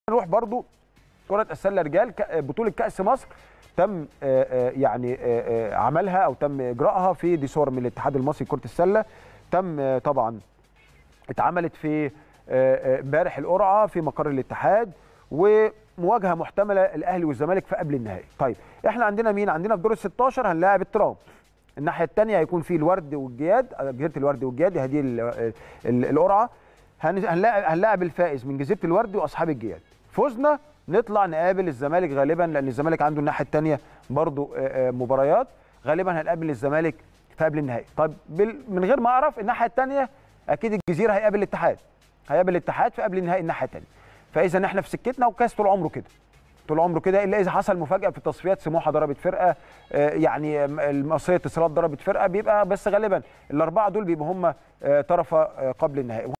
نروح برضو كره السله رجال ك- بطوله كاس مصر تم آه، آه، يعني آه، آه، عملها او تم اجراءها في دي صور من الاتحاد المصري لكره السله تم آه، طبعا اتعملت في آه، آه، امبارح القرعه في مقر الاتحاد ومواجهه محتمله الاهلي والزمالك في قبل النهائي طيب احنا عندنا مين عندنا في دور ال 16 هنلاعب الترام الناحيه الثانيه هيكون في الورد والجياد آه، جزيره الورد والجياد هذه ال- ال- القرعه هن- هنلاعب هنلاعب الفائز من جزيره الورد واصحاب الجياد فوزنا نطلع نقابل الزمالك غالبا لان الزمالك عنده الناحيه الثانيه برضو آه، آه، مباريات غالبا هنقابل الزمالك في قبل النهائي طيب بال- من غير ما اعرف الناحيه الثانيه اكيد الجزيره هيقابل الاتحاد هيقابل الاتحاد في قبل النهائي الناحيه الثانيه فاذا احنا في سكتنا وكاس طول عمره كده طول عمره كده الا اذا حصل مفاجاه في التصفيات سموحه ضربت فرقه آه، يعني آم، المصريه اتصالات ضربت فرقه بيبقى بس غالبا الاربعه دول بيبقوا هم آه، طرفه آه، قبل النهائي